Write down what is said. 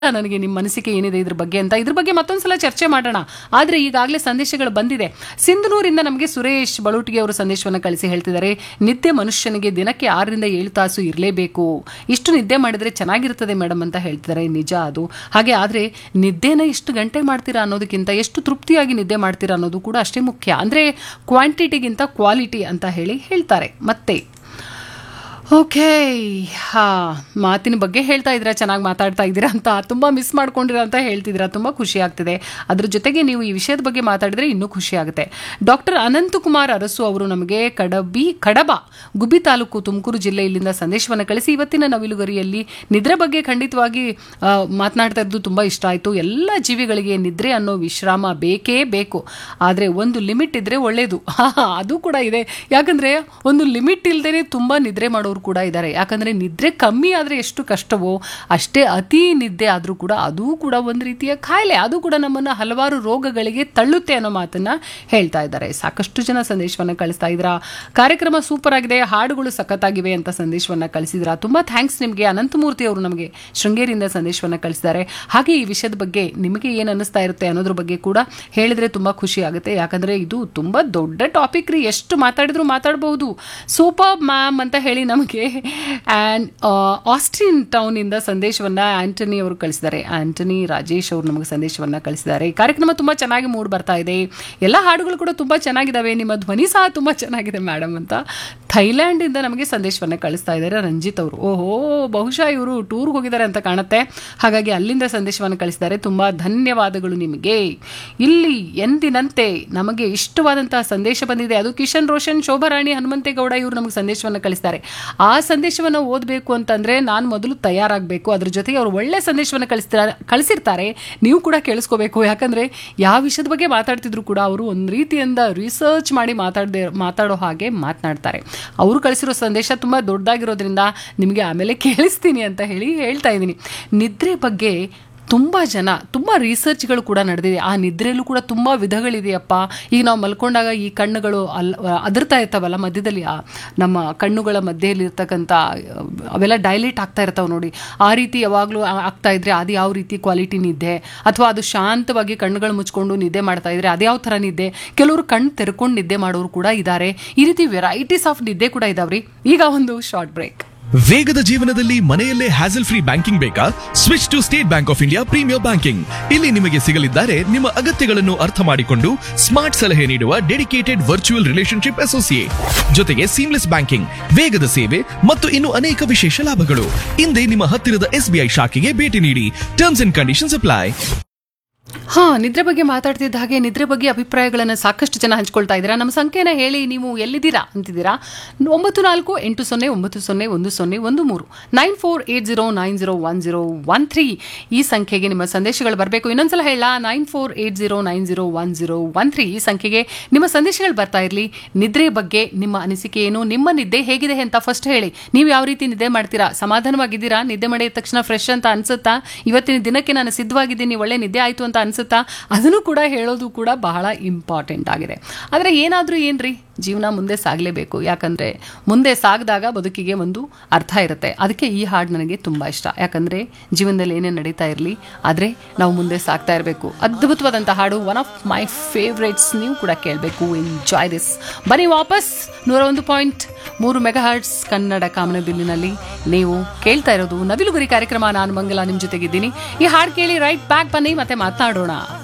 ನನಗೆ ನಿಮ್ಮ ಮನಸ್ಸಿಗೆ ಏನಿದೆ ಇದ್ರ ಬಗ್ಗೆ ಅಂತ ಇದ್ರ ಬಗ್ಗೆ ಮತ್ತೊಂದ್ಸಲ ಚರ್ಚೆ ಮಾಡೋಣ ಆದರೆ ಈಗಾಗಲೇ ಸಂದೇಶಗಳು ಬಂದಿದೆ ಸಿಂಧನೂರಿಂದ ನಮಗೆ ಸುರೇಶ್ ಬಳುಟಿಗೆ ಅವರು ಸಂದೇಶವನ್ನು ಕಳಿಸಿ ಹೇಳ್ತಿದ್ದಾರೆ ನಿದ್ದೆ ಮನುಷ್ಯನಿಗೆ ದಿನಕ್ಕೆ ಆರರಿಂದ ಏಳು ತಾಸು ಇರಲೇಬೇಕು ಇಷ್ಟು ನಿದ್ದೆ ಮಾಡಿದರೆ ಚೆನ್ನಾಗಿರ್ತದೆ ಮೇಡಮ್ ಅಂತ ಹೇಳ್ತಿದ್ದಾರೆ ನಿಜ ಅದು ಹಾಗೆ ಆದರೆ ನಿದ್ದೆನ ಎಷ್ಟು ಗಂಟೆ ಮಾಡ್ತೀರಾ ಅನ್ನೋದಕ್ಕಿಂತ ಎಷ್ಟು ತೃಪ್ತಿಯಾಗಿ ನಿದ್ದೆ ಮಾಡ್ತೀರಾ ಅನ್ನೋದು ಕೂಡ ಅಷ್ಟೇ ಮುಖ್ಯ ಅಂದರೆ ಕ್ವಾಂಟಿಟಿಗಿಂತ ಕ್ವಾಲಿಟಿ ಅಂತ ಹೇಳಿ ಹೇಳ್ತಾರೆ ಮತ್ತೆ ಓಕೆ ಹಾ ಮಾತಿನ ಬಗ್ಗೆ ಹೇಳ್ತಾ ಇದ್ದೀರಾ ಚೆನ್ನಾಗಿ ಮಾತಾಡ್ತಾ ಇದ್ದೀರಾ ಅಂತ ತುಂಬ ಮಿಸ್ ಮಾಡ್ಕೊಂಡಿರಾ ಅಂತ ಹೇಳ್ತಿದ್ದೀರಾ ತುಂಬ ಖುಷಿ ಆಗ್ತಿದೆ ಅದ್ರ ಜೊತೆಗೆ ನೀವು ಈ ವಿಷಯದ ಬಗ್ಗೆ ಮಾತಾಡಿದ್ರೆ ಇನ್ನೂ ಖುಷಿ ಆಗುತ್ತೆ ಡಾಕ್ಟರ್ ಅನಂತಕುಮಾರ್ ಅರಸು ಅವರು ನಮಗೆ ಕಡಬಿ ಕಡಬ ಗುಬ್ಬಿ ತಾಲೂಕು ತುಮಕೂರು ಜಿಲ್ಲೆ ಇಲ್ಲಿಂದ ಸಂದೇಶವನ್ನು ಕಳಿಸಿ ಇವತ್ತಿನ ನವಿಲುಗರಿಯಲ್ಲಿ ನಿದ್ರೆ ಬಗ್ಗೆ ಖಂಡಿತವಾಗಿ ಆ, ಮಾತನಾಡ್ತಾ ಇರೋದು ತುಂಬ ಇಷ್ಟ ಆಯಿತು ಎಲ್ಲ ಜೀವಿಗಳಿಗೆ ನಿದ್ರೆ ಅನ್ನೋ ವಿಶ್ರಾಮ ಬೇಕೇ ಬೇಕು ಆದರೆ ಒಂದು ಲಿಮಿಟ್ ಇದ್ರೆ ಒಳ್ಳೆಯದು ಅದು ಕೂಡ ಇದೆ ಯಾಕಂದರೆ ಒಂದು ಲಿಮಿಟ್ ಇಲ್ಲದೇ ತುಂಬ ನಿದ್ರೆ ಮಾಡೋರು ಕೂಡ ಇದ್ದಾರೆ ಯಾಕಂದರೆ ನಿದ್ರೆ ಕಮ್ಮಿ ಆದರೆ ಎಷ್ಟು ಕಷ್ಟವೋ ಅಷ್ಟೇ ಅತಿ ನಿದ್ದೆ ಆದರೂ ಕೂಡ ಅದು ಕೂಡ ಒಂದು ರೀತಿಯ ಕಾಯಿಲೆ ಅದು ಕೂಡ ನಮ್ಮನ್ನು ಹಲವಾರು ರೋಗಗಳಿಗೆ ತಳ್ಳುತ್ತೆ ಅನ್ನೋ ಮಾತನ್ನ ಹೇಳ್ತಾ ಇದ್ದಾರೆ ಸಾಕಷ್ಟು ಜನ ಸಂದೇಶವನ್ನು ಕಳಿಸ್ತಾ ಇದ್ರ ಕಾರ್ಯಕ್ರಮ ಸೂಪರ್ ಆಗಿದೆ ಹಾಡುಗಳು ಸಖತ್ತಾಗಿವೆ ಅಂತ ಸಂದೇಶವನ್ನು ಕಳಿಸಿದ್ರ ತುಂಬ ಥ್ಯಾಂಕ್ಸ್ ನಿಮಗೆ ಅನಂತಮೂರ್ತಿ ಅವರು ನಮಗೆ ಶೃಂಗೇರಿಯಿಂದ ಸಂದೇಶವನ್ನು ಕಳಿಸಿದ್ದಾರೆ ಹಾಗೆ ಈ ವಿಷಯದ ಬಗ್ಗೆ ನಿಮಗೆ ಏನು ಅನ್ನಿಸ್ತಾ ಇರುತ್ತೆ ಅನ್ನೋದ್ರ ಬಗ್ಗೆ ಕೂಡ ಹೇಳಿದ್ರೆ ತುಂಬ ಖುಷಿ ಆಗುತ್ತೆ ಯಾಕಂದ್ರೆ ಇದು ತುಂಬ ದೊಡ್ಡ ಟಾಪಿಕ್ ರೀ ಎಷ್ಟು ಮಾತಾಡಿದ್ರು ಮಾತಾಡಬಹುದು ಸೂಪರ್ ಮ್ಯಾಮ್ ಅಂತ ಹೇಳಿ ನಮಗೆ ಆ್ಯಂಡ್ ಆಸ್ಟಿನ್ ಟೌನಿಂದ ಸಂದೇಶವನ್ನ ಆಂಟನಿ ಅವರು ಕಳಿಸಿದ್ದಾರೆ ಆಂಟನಿ ರಾಜೇಶ್ ಅವರು ನಮಗೆ ಸಂದೇಶವನ್ನ ಕಳಿಸಿದ್ದಾರೆ ಈ ಕಾರ್ಯಕ್ರಮ ತುಂಬ ಚೆನ್ನಾಗಿ ಮೂಡ್ ಬರ್ತಾ ಇದೆ ಎಲ್ಲ ಹಾಡುಗಳು ಕೂಡ ತುಂಬ ಚೆನ್ನಾಗಿದ್ದಾವೆ ನಿಮ್ಮ ಧ್ವನಿ ಸಹ ತುಂಬ ಚೆನ್ನಾಗಿದೆ ಮೇಡಮ್ ಅಂತ ಥೈಲ್ಯಾಂಡಿಂದ ನಮಗೆ ಸಂದೇಶವನ್ನ ಕಳಿಸ್ತಾ ಇದ್ದಾರೆ ರಂಜಿತ್ ಅವರು ಓಹೋ ಬಹುಶಃ ಇವರು ಟೂರ್ಗೆ ಹೋಗಿದ್ದಾರೆ ಅಂತ ಕಾಣುತ್ತೆ ಹಾಗಾಗಿ ಅಲ್ಲಿಂದ ಸಂದೇಶವನ್ನು ಕಳಿಸಿದ್ದಾರೆ ತುಂಬ ಧನ್ಯವಾದಗಳು ನಿಮಗೆ ಇಲ್ಲಿ ಎಂದಿನಂತೆ ನಮಗೆ ಇಷ್ಟವಾದಂತಹ ಸಂದೇಶ ಬಂದಿದೆ ಅದು ಕಿಶನ್ ರೋಷನ್ ಶೋಭಾರಾಣಿ ಹನುಮಂತೇಗೌಡ ಇವರು ನಮಗೆ ಸಂದೇಶವನ್ನು ಕಳಿಸ್ತಾರೆ ಆ ಸಂದೇಶವನ್ನು ಓದಬೇಕು ಅಂತಂದ್ರೆ ನಾನು ಮೊದಲು ತಯಾರಾಗಬೇಕು ಅದ್ರ ಜೊತೆಗೆ ಅವರು ಒಳ್ಳೆ ಸಂದೇಶವನ್ನು ಕಳಿಸ್ತಾರೆ ಕಳಿಸಿರ್ತಾರೆ ನೀವು ಕೂಡ ಕೇಳಿಸ್ಕೋಬೇಕು ಯಾಕಂದ್ರೆ ಯಾವ ವಿಷಯದ ಬಗ್ಗೆ ಮಾತಾಡ್ತಿದ್ರು ಕೂಡ ಅವರು ಒಂದು ರೀತಿಯಿಂದ ರಿಸರ್ಚ್ ಮಾಡಿ ಮಾತಾಡದೆ ಮಾತಾಡೋ ಹಾಗೆ ಮಾತನಾಡ್ತಾರೆ ಅವರು ಕಳಿಸಿರೋ ಸಂದೇಶ ತುಂಬ ದೊಡ್ಡದಾಗಿರೋದ್ರಿಂದ ನಿಮಗೆ ಆಮೇಲೆ ಕೇಳಿಸ್ತೀನಿ ಅಂತ ಹೇಳಿ ಹೇಳ್ತಾ ಇದ್ದೀನಿ ನಿದ್ರೆ ಬಗ್ಗೆ ತುಂಬ ಜನ ತುಂಬ ರಿಸರ್ಚ್ಗಳು ಕೂಡ ನಡೆದಿದೆ ಆ ನಿದ್ರೆಯಲ್ಲೂ ಕೂಡ ತುಂಬ ವಿಧಗಳಿದೆಯಪ್ಪ ಈಗ ನಾವು ಮಲ್ಕೊಂಡಾಗ ಈ ಕಣ್ಣುಗಳು ಅಲ್ ಅದರ್ತಾ ಇರ್ತಾವಲ್ಲ ಮಧ್ಯದಲ್ಲಿ ಆ ನಮ್ಮ ಕಣ್ಣುಗಳ ಮಧ್ಯೆಯಲ್ಲಿ ಇರ್ತಕ್ಕಂಥ ಅವೆಲ್ಲ ಡೈಲೇಟ್ ಆಗ್ತಾ ಇರ್ತಾವೆ ನೋಡಿ ಆ ರೀತಿ ಯಾವಾಗಲೂ ಆಗ್ತಾ ಇದ್ರೆ ಅದು ಯಾವ ರೀತಿ ಕ್ವಾಲಿಟಿ ನಿದ್ದೆ ಅಥವಾ ಅದು ಶಾಂತವಾಗಿ ಕಣ್ಣುಗಳು ಮುಚ್ಕೊಂಡು ನಿದ್ದೆ ಮಾಡ್ತಾ ಇದ್ರೆ ಅದು ಯಾವ ಥರ ನಿದ್ದೆ ಕೆಲವರು ಕಣ್ಣು ತೆರ್ಕೊಂಡು ನಿದ್ದೆ ಮಾಡೋರು ಕೂಡ ಇದ್ದಾರೆ ಈ ರೀತಿ ವೆರೈಟೀಸ್ ಆಫ್ ನಿದ್ದೆ ಕೂಡ ಇದಾವ್ರಿ ಈಗ ಒಂದು ಶಾರ್ಟ್ ಬ್ರೇಕ್ ವೇಗದ ಜೀವನದಲ್ಲಿ ಮನೆಯಲ್ಲೇ ಹ್ಯಾಸಲ್ ಫ್ರೀ ಬ್ಯಾಂಕಿಂಗ್ ಬೇಕಾ switch to State Bank of India premier banking ಇಲ್ಲಿ ನಿಮಗೆ ಸಿಗಲಿದ್ದಾರೆ ನಿಮ್ಮ ಅಗತ್ಯಗಳನ್ನು ಅರ್ಥ ಮಾಡಿಕೊಂಡು ಸ್ಮಾರ್ಟ್ ಸಲಹೆ ನೀಡುವ ಡೆಡಿಕೇಟೆಡ್ ವರ್ಚುವಲ್ ರಿಲೇಶನ್ಶಿಪ್ ಅಸೋಸಿಯೇಟ್ ಜೊತೆಗೆ ಸೀಮ್ಲೆಸ್ ಬ್ಯಾಂಕಿಂಗ್ ವೇಗದ ಸೇವೆ ಮತ್ತು ಇನ್ನು ಅನೇಕ ವಿಶೇಷ ಲಾಭಗಳು ಹಿಂದೆ ನಿಮ್ಮ ಹತ್ತಿರದ ಎಸ್ಬಿಐ ಶಾಖೆಗೆ ಭೇಟಿ ನೀಡಿ ಟರ್ಮ್ಸ್ ಅಂಡ್ ಕಂಡೀಷನ್ಸ್ ಅಪ್ಲೈ ಹಾ ನಿದ್ರೆ ಬಗ್ಗೆ ಮಾತಾಡ್ತಿದ್ದ ಹಾಗೆ ನಿದ್ರೆ ಬಗ್ಗೆ ಅಭಿಪ್ರಾಯಗಳನ್ನು ಸಾಕಷ್ಟು ಜನ ಹಂಚ್ಕೊಳ್ತಾ ಇದ್ದೀರಾ ನಮ್ಮ ಸಂಖ್ಯೆನ ಹೇಳಿ ನೀವು ಎಲ್ಲಿದ್ದೀರಾ ಅಂತಿದ್ದೀರಾ ಒಂಬತ್ತು ನಾಲ್ಕು ಎಂಟು ಸೊನ್ನೆ ಒಂಬತ್ತು ಸೊನ್ನೆ ಒಂದು ಸೊನ್ನೆ ಒಂದು ಮೂರು nine four eight zero nine zero one zero one three ಈ ಸಂಖ್ಯೆಗೆ ನಿಮ್ಮ ಸಂದೇಶಗಳು ಬರಬೇಕು ಇನ್ನೊಂದ್ಸಲ ಹೇಳ nine four eight zero nine zero one zero one three ಈ ಸಂಖ್ಯೆಗೆ ನಿಮ್ಮ ಸಂದೇಶಗಳು ಬರ್ತಾ ಇರಲಿ ನಿದ್ರೆ ಬಗ್ಗೆ ನಿಮ್ಮ ಅನಿಸಿಕೆ ಏನು ನಿಮ್ಮ ನಿದ್ದೆ ಹೇಗಿದೆ ಅಂತ ಫಸ್ಟ್ ಹೇಳಿ ನೀವು ಯಾವ ರೀತಿ ನಿದ್ದೆ ಮಾಡ್ತೀರಾ ಸಮಾಧಾನವಾಗಿದ್ದೀರಾ ನಿದ್ದೆ ಮಾಡಿದ ತಕ್ಷಣ ಫ್ರೆಶ್ ಅಂತ ಅನ್ಸುತ್ತಾ ಇವತ್ತಿನ ದಿನಕ್ಕೆ ನಾನು ಸಿದ್ಧವಾಗಿದ್ದೀನಿ ಒಳ್ಳೆ ನಿದ್ದೆ ಆಯಿತು ಅಂತ ಅನ್ಸುತ್ತಾ ಅದನ್ನು ಕೂಡ ಹೇಳೋದು ಕೂಡ ಬಹಳ ಇಂಪಾರ್ಟೆಂಟ್ ಆಗಿದೆ ಆದರೆ ಏನಾದರೂ ಏನ್ರಿ ಜೀವನ ಮುಂದೆ ಸಾಗಲೇಬೇಕು ಯಾಕಂದರೆ ಮುಂದೆ ಸಾಗಿದಾಗ ಬದುಕಿಗೆ ಒಂದು ಅರ್ಥ ಇರುತ್ತೆ ಅದಕ್ಕೆ ಈ ಹಾಡು ನನಗೆ ತುಂಬ ಇಷ್ಟ ಯಾಕಂದರೆ ಜೀವನದಲ್ಲಿ ಏನೇ ನಡೀತಾ ಇರಲಿ ಆದರೆ ನಾವು ಮುಂದೆ ಸಾಗ್ತಾ ಇರಬೇಕು ಅದ್ಭುತವಾದಂಥ ಹಾಡು ಒನ್ ಆಫ್ ಮೈ ಫೇವ್ರೇಟ್ಸ್ ನೀವು ಕೂಡ ಕೇಳಬೇಕು ಎಂಜಾಯ್ ದಿಸ್ ಬನ್ನಿ ವಾಪಸ್ ನೂರ ಒಂದು ಪಾಯಿಂಟ್ ಮೂರು ಮೆಗಾ ಹರ್ಟ್ಸ್ ಕನ್ನಡ ಕಾಮನಬಿಲ್ಲಿನಲ್ಲಿ ನೀವು ಕೇಳ್ತಾ ಇರೋದು ನವಿಲುಗುರಿ ಕಾರ್ಯಕ್ರಮ ನಾನು ಮಂಗಲ ನಿಮ್ಮ ಜೊತೆಗಿದ್ದೀನಿ ಈ ಹಾಡು ಕೇಳಿ ರೈಟ್ ಬ್ಯಾಕ್ ಬನ್ನಿ ಮತ್ತೆ ಮಾತನಾಡೋಣ